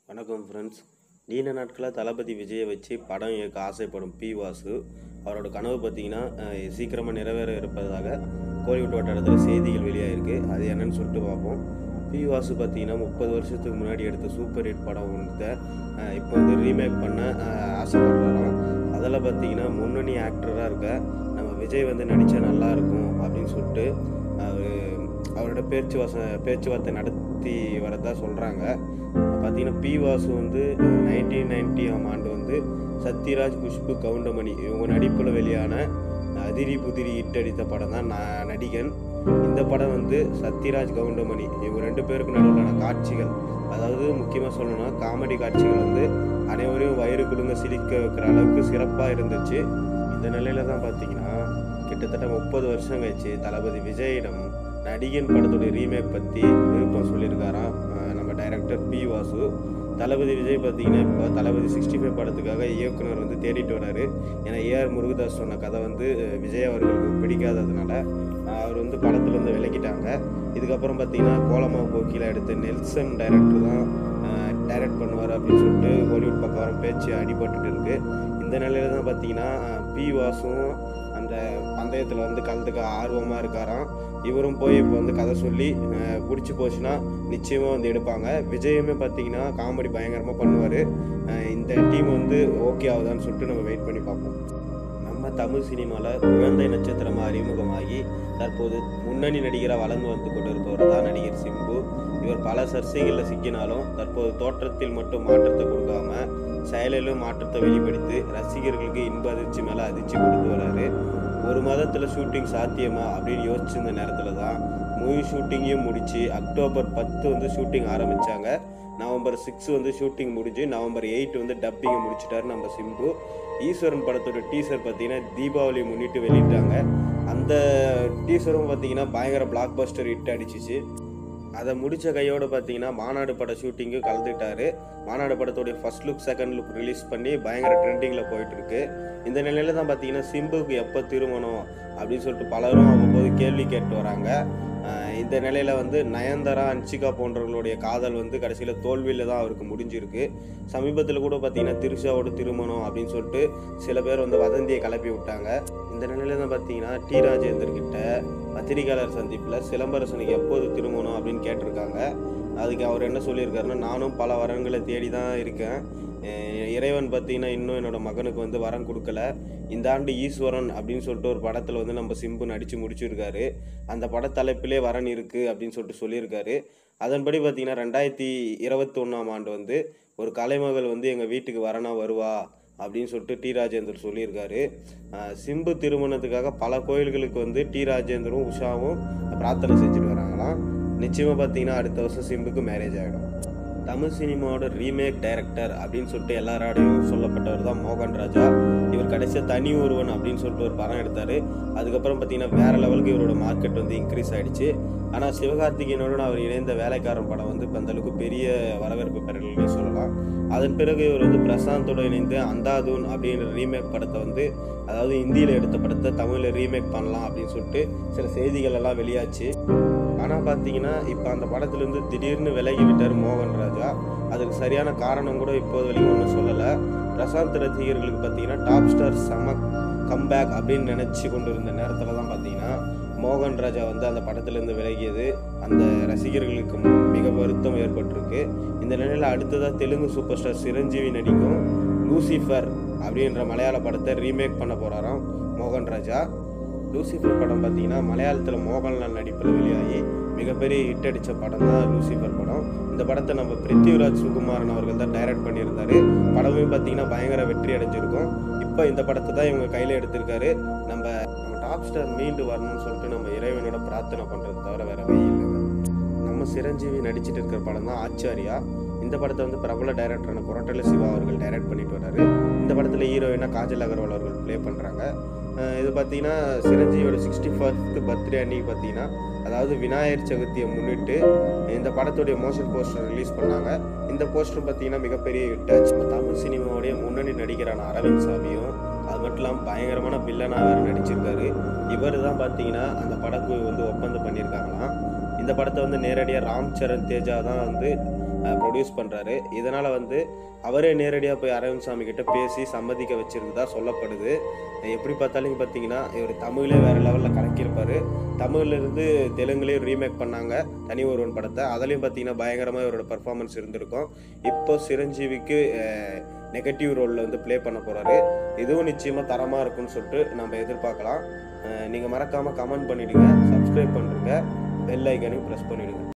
வணக்கம் ஃப்ரெண்ட்ஸ் நீண்ட நாட்களாக தளபதி விஜயை வச்சு படம் இயக்க ஆசைப்படும் பி வாசு அவரோட கனவு பார்த்தீங்கன்னா சீக்கிரமாக நிறைவேற இருப்பதாக கோலிவுட் வட்டாரத்தில் செய்திகள் வெளியாகிருக்கு அது என்னன்னு சொல்லிட்டு பார்ப்போம் பி வாசு பார்த்தீங்கன்னா முப்பது வருஷத்துக்கு முன்னாடி எடுத்த சூப்பர் ஹிட் படம் ஒன்றத்தை இப்போ வந்து ரீமேக் பண்ண அஹ், ஆசைப்படுறாராம் அதில் பார்த்தீங்கன்னா முன்னணி ஆக்டராக இருக்க நம்ம விஜய் வந்து நடித்தா நல்லா இருக்கும் அப்படின்னு சொல்லிட்டு அவர் அவரோட பேச்சுவாச பேச்சுவார்த்தை நடத்தி வரதா சொல்கிறாங்க பார்த்தீங்கன்னா பி வாசு வந்து நைன்டீன் நைன்டியாம் ஆண்டு வந்து சத்யராஜ் குஷ்பு கவுண்டமணி இவங்க நடிப்பில் வெளியான அதிரி புதிரி இட்டடித்த படம் தான் ந- நடிகன் இந்த படம் வந்து சத்யராஜ் கவுண்டமணி இவங்க ரெண்டு பேருக்கு நடுவிலான காட்சிகள் அதாவது முக்கியமாக சொல்லணும்னா காமெடி காட்சிகள் வந்து அனைவரையும் வயிறு குடுங்க சிரிக்க வைக்கிற அளவுக்கு சிறப்பாக இருந்துச்சு இந்த நிலையில தான் பார்த்தீங்கன்னா கிட்டத்தட்ட முப்பது வருஷம் கழிச்சு தளபதி விஜயிடம் நடிகன் படத்துடைய ரீமேக் பற்றி விருப்பம் சொல்லியிருக்காராம் அஹ் நம்ம டைரக்டர் பி வாசு தளபதி விஜய் பார்த்தீங்கன்னா இப்போ தளபதி சிக்ஸ்டி ஃபைவ் படத்துக்காக இயக்குனர் வந்து தேடிட்டு வராரு ஏன்னா ஏஆர் முருகதாஸ் சொன்ன கதை வந்து அஹ், விஜய் அவர்களுக்கு பிடிக்காததுனால அஹ், அவர் வந்து படத்துலேருந்து விலகிட்டாங்க இதுக்கப்புறம் பார்த்தீங்கன்னா கோலமா போக்கியில் எடுத்த நெல்சன் டைரக்டர் தான் டைரக்ட் பண்ணுவார் அப்படின்னு சொல்லிட்டு ஹாலிவுட் பக்கம் வர பேச்சு அடிபட்டுட்டு இருக்கு இந்த நிலையில தான் பார்த்தீங்கன்னா அஹ், பி வாசும் அந்த பந்தயத்தில் வந்து கலந்துக்க ஆர்வமாக இருக்காராம் இவரும் போய் இப்போ வந்து கதை சொல்லி அஹ், பிடிச்சி போச்சுன்னா நிச்சயமாக வந்து எடுப்பாங்க விஜயுமே பார்த்தீங்கன்னா காமெடி பயங்கரமாக பண்ணுவார் இந்த டீம் வந்து ஓகே ஆகுதான்னு சொல்லிட்டு நம்ம வெயிட் பண்ணி பார்ப்போம் நம்ம தமிழ் சினிமாவில் குழந்தை நட்சத்திரமாக அறிமுகமாகி தற்போது முன்னணி நடிகராக வளர்ந்து வந்து கொண்டிருப்பவர் தான் நடிகர் சிம்பு இவர் பல சர்ச்சைகளில் சிக்கினாலும் தற்போது தோற்றத்தில் மட்டும் மாற்றத்தை கொடுக்காம செயலிலும் மாற்றத்தை வெளிப்படுத்தி ரசிகர்களுக்கு இன்ப அதிர்ச்சி மேலே அதிர்ச்சி கொடுத்து வராரு ஒரு மாதத்தில் ஷூட்டிங் சாத்தியமா அப்படின்னு யோசிச்சிருந்த நேரத்தில் தான் மூவி ஷூட்டிங்கையும் முடிச்சு அக்டோபர் பத்து வந்து ஷூட்டிங் ஆரம்பித்தாங்க நவம்பர் சிக்ஸ் வந்து ஷூட்டிங் முடிஞ்சு நவம்பர் எயிட் வந்து டப்பிங்கை முடிச்சிட்டாரு நம்ம சிம்பு ஈஸ்வரன் படத்தோட டீசர் பார்த்தீங்கன்னா தீபாவளி முன்னிட்டு வெளியிட்டாங்க அந்த டீசரும் பார்த்தீங்கன்னா பயங்கர பிளாக் பஸ்டர் ஹிட் அடிச்சிச்சு அதை முடிச்ச கையோட பார்த்தீங்கன்னா மாநாடு பட ஷூட்டிங்கும் கலந்துக்கிட்டாரு மாநாடு படத்தோடைய first look second look release பண்ணி பயங்கர ட்ரெண்டிங்கில் போயிட்டு இருக்கு இந்த நிலையில தான் பார்த்தீங்கன்னா சிம்புக்கு எப்போ திருமணம் அப்படின்னு சொல்லிட்டு பலரும் அவ்வப்போது கேள்வி கேட்டு வராங்க ஆஹ் இந்த நிலையில வந்து நயன்தாரா அன்சிகா போன்றவர்களுடைய காதல் வந்து கடைசியில் தோல்வியில் தான் அவருக்கு முடிஞ்சிருக்கு சமீபத்தில் கூட பார்த்தீங்கன்னா திருஷாவோட திருமணம் அப்படின்னு சொல்லிட்டு சில பேர் வந்து வதந்தியை கிளப்பி விட்டாங்க இந்த நிலையில தான் பார்த்தீங்கன்னா டி ராஜேந்தர் கிட்ட பத்திரிகையாளர் சந்திப்பில் சிலம்பரசனுக்கு எப்போது திருமணம் அப்படின்னு கேட்டிருக்காங்க அதுக்கு அவர் என்ன சொல்லியிருக்காருன்னா நானும் பல வரன்களை தேடி தான் இருக்கேன் அஹ் இறைவன் பார்த்தீங்கன்னா இன்னும் என்னோட மகனுக்கு வந்து வரம் கொடுக்கல இந்த ஆண்டு ஈஸ்வரன் அப்படின்னு சொல்லிட்டு ஒரு படத்தில் வந்து நம்ம சிம்பு நடித்து முடிச்சிருக்காரு அந்த படத்தலைப்பிலே வரன் இருக்குது அப்படின்னு சொல்லிட்டு சொல்லியிருக்காரு அதன்படி பார்த்தீங்கன்னா ரெண்டாயிரத்தி இருபத்தொன்னாம் ஆண்டு வந்து ஒரு கலைமகள் வந்து எங்கள் வீட்டுக்கு வரனா வருவா அப்படின்னு சொல்லிட்டு டி ராஜேந்தர் சொல்லியிருக்காரு அஹ் சிம்பு திருமணத்துக்காக பல கோயில்களுக்கு வந்து டி ராஜேந்தரும் உஷாவும் பிரார்த்தனை செஞ்சுட்டு வராங்களாம் நிச்சயமாக பார்த்தீங்கன்னா அடுத்த வருஷம் சிம்புக்கு மேரேஜ் ஆகிடும் தமிழ் சினிமாவோட ரீமேக் டைரக்டர் அப்படின்னு சொல்லிட்டு எல்லாராடையும் சொல்லப்பட்டவர் தான் மோகன் ராஜா இவர் கடைசியாக தனி ஒருவன் அப்படின்னு சொல்லிட்டு ஒரு படம் எடுத்தார் அதுக்கப்புறம் பார்த்தீங்கன்னா வேற லெவலுக்கு இவரோட மார்க்கெட் வந்து இன்க்ரீஸ் ஆயிடுச்சு ஆனால் சிவகார்த்திகேயனுடன் அவர் இணைந்த வேலைக்காரன் படம் வந்து இப்போ அந்த அளவுக்கு பெரிய வரவேற்பு பெறலன்னு சொல்லலாம் அதன் பிறகு இவர் வந்து பிரசாந்தோட இணைந்து அந்தாதூன் அப்படின்ற ரீமேக் படத்தை வந்து அதாவது ஹிந்தியில் எடுத்த படத்தை தமிழில் ரீமேக் பண்ணலாம் அப்படின்னு சொல்லிட்டு சில செய்திகள் எல்லாம் வெளியாச்சு ஆனால் பார்த்தீங்கன்னா இப்போ அந்த படத்துலேருந்து திடீர்னு விலகி விட்டார் மோகன் ராஜா அதுக்கு சரியான காரணம் கூட இப்போது வரைக்கும் ஒன்றும் சொல்லலை பிரசாந்த் ரசிகர்களுக்கு பார்த்தீங்கன்னா டாப் ஸ்டார் செம கம்பேக் அப்படின்னு நினச்சி கொண்டு இருந்த நேரத்தில் தான் பார்த்தீங்கன்னா மோகன் ராஜா வந்து அந்த படத்துலேருந்து விலகியது அந்த ரசிகர்களுக்கு மிக வருத்தம் ஏற்பட்டிருக்கு இந்த நிலையில் அடுத்ததாக தெலுங்கு சூப்பர் ஸ்டார் சிரஞ்சீவி நடிக்கும் லூசிஃபர் அப்படின்ற மலையாள படத்தை ரீமேக் பண்ண போகிறாராம் மோகன் ராஜா லூசிஃபர் படம் பார்த்தீங்கன்னா மலையாளத்தில் மோகன்லால் நடிப்பில் வெளியாகி மிகப்பெரிய ஹிட் அடித்த படம் தான் லூசிஃபர் படம் இந்த படத்தை நம்ம பிருத்திவிராஜ் சுகுமாரன் அவர்கள் தான் டைரக்ட் பண்ணியிருந்தாரு படமே பார்த்தீங்கன்னா பயங்கர வெற்றி அடைஞ்சிருக்கும் இப்போ இந்த படத்தை தான் இவங்க கையில் எடுத்திருக்காரு நம்ம நம்ம டாப் ஸ்டார் மீண்டு வரணும்னு சொல்லிட்டு நம்ம இறைவனோட பிரார்த்தனை பண்ணுறது தவிர வேற வழி இல்லைங்க நம்ம சிரஞ்சீவி நடிச்சிட்டு இருக்கிற படம் தான் ஆச்சாரியா இந்த படத்தை வந்து பிரபல டைரக்டரான கொரட்டல சிவா அவர்கள் டைரக்ட் பண்ணிட்டு வராரு இந்த படத்தில் ஹீரோயினா காஜல் அகர்வால் அவர்கள் ப்ளே பண்ணுறாங்க இது பார்த்தீங்கன்னா சிரஞ்சீவியோட சிக்ஸ்டி ஃபர்ஸ்ட் பர்த்டே அன்னைக்கு பார்த்தீங்கன்னா அதாவது விநாயகர் சதுர்த்தியை முன்னிட்டு இந்த படத்துடைய மோஷன் போஸ்டர் ரிலீஸ் பண்ணாங்க இந்த போஸ்டர் பார்த்தீங்கன்னா மிகப்பெரிய ஹிட் ஆச்சு நம்ம தமிழ் சினிமாவுடைய முன்னணி நடிகரான அரவிந்த் சாமியும் அது மட்டும் இல்லாமல் பயங்கரமான வில்லனாக வேறு நடிச்சிருக்காரு இவர் தான் பார்த்தீங்கன்னா அந்த படக்கு வந்து ஒப்பந்தம் பண்ணியிருக்காங்களாம் இந்த படத்தை வந்து நேரடியாக ராம் சரண் தேஜா தான் வந்து ப்ரொடியூஸ் பண்ணுறாரு இதனால் வந்து அவரே நேரடியாக போய் அரவிந்த் சாமி கிட்ட பேசி சம்மதிக்க வச்சிருந்ததா சொல்லப்படுது எப்படி பார்த்தாலும் பார்த்தீங்கன்னா இவர் தமிழ்லே வேறு லெவலில் கலக்கியிருப்பார் தமிழ்லேருந்து தெலுங்குலேயும் ரீமேக் பண்ணாங்க தனி ஒருவன் படத்தை அதுலேயும் பார்த்தீங்கன்னா பயங்கரமாக இவரோட பர்ஃபார்மன்ஸ் இருந்திருக்கும் இப்போ சிரஞ்சீவிக்கு நெகட்டிவ் ரோலில் வந்து ப்ளே பண்ண போகிறாரு இதுவும் நிச்சயமாக தரமாக இருக்கும்னு சொல்லிட்டு நம்ம எதிர்பார்க்கலாம் நீங்கள் மறக்காமல் கமெண்ட் பண்ணிவிடுங்க சப்ஸ்கிரைப் பண்ணுறங்க பெல் ஐக்கனையும் ப்ரெஸ் பண்ணிவிடுங்க